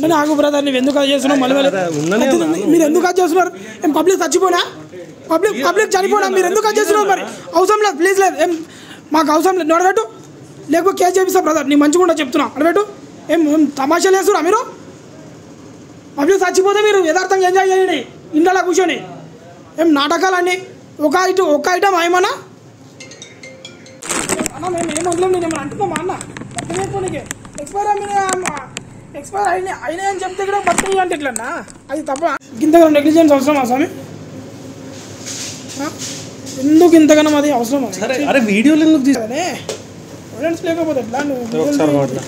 ఉండని ఆగు బ్రదర్ నువ్వు ఎందుకు అది చేస్తున్నావు మళ్ళీ మళ్ళీ ఉండనే అది మీరు ఎందుకు అది చేస్తున్నారు ఏం పబ్లిక్ చచ్చిపోనా పబ్లిక్ పబ్లిక్ చనిపోనా మీరు ఎందుకు అది చేస్తున్నారు మరి అవసరం లేదు ప్లీజ్ లేదు ఏం మాకు అవసరం లేదు నువ్వు అడబెట్టు లేకపోతే కేసు చేపిస్తా బ్రదర్ నీ మంచిగా ఉండా చెప్తున్నా అడబెట్టు ఏం ఏం తమాషాలు వేస్తున్నా మీరు పబ్లిక్ చచ్చిపోతే మీరు యథార్థంగా ఎంజాయ్ చేయండి ఇంట్లో కూర్చొని ఏం నాటకాలన్నీ ఒక ఐటమ్ ఒక ఐటమ్ ఏమన్నా అన్న మేము ఏం వదిలేం నేను ఏమన్నా అంటున్నామా అన్న అర్థమైపోయినకి ఎక్స్పైర్ ఎక్స్పైర్ అయిన అయినా అని చెప్తే కూడా బతికి అంటే ఇట్లన్నా అది తప్ప ఇంతగానో నెగ్లిజెన్స్ అవసరమా స్వామి ఆ? ఎందుకు ఇంతగానో అది అవసరమా అరే అరే వీడియోలు ఎందుకు తీసు అదే ఎవిడెన్స్ లేకపోతే ఎట్లా నువ్వు ఒకసారి మాట్లా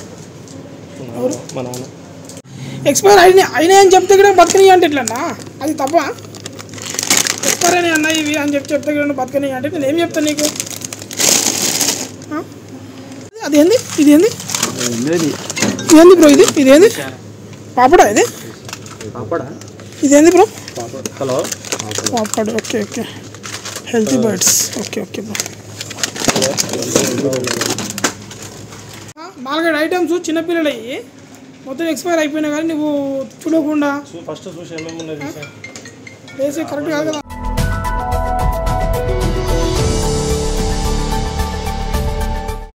మా నాన్న ఎక్స్పైర్ అయిన అయినా అని చెప్తే కూడా బతకని అంటే ఇట్లన్నా అది తప్ప ఎక్స్పైర్ అయినాయి అన్న ఇవి అని చెప్పి చెప్తే కూడా బతకని అంటే నేను ఏం చెప్తాను నీకు ఆ? అది ఏంది ఇది ఏంది ఇదేంది బ్రో ఇది ఇదేంది పాపడా ఇది ఇదేంది bro hello papad okay okay healthy birds okay okay bro నాలుగైదు ఐటమ్స్ చిన్నపిల్లలయ్యి మొత్తం ఎక్స్పైర్ అయిపోయినా కానీ నువ్వు చూడకుండా ఫస్ట్ చూసి ఏమేమి ఉన్నాయి చూసా వేసి కరెక్ట్ కాదు కదా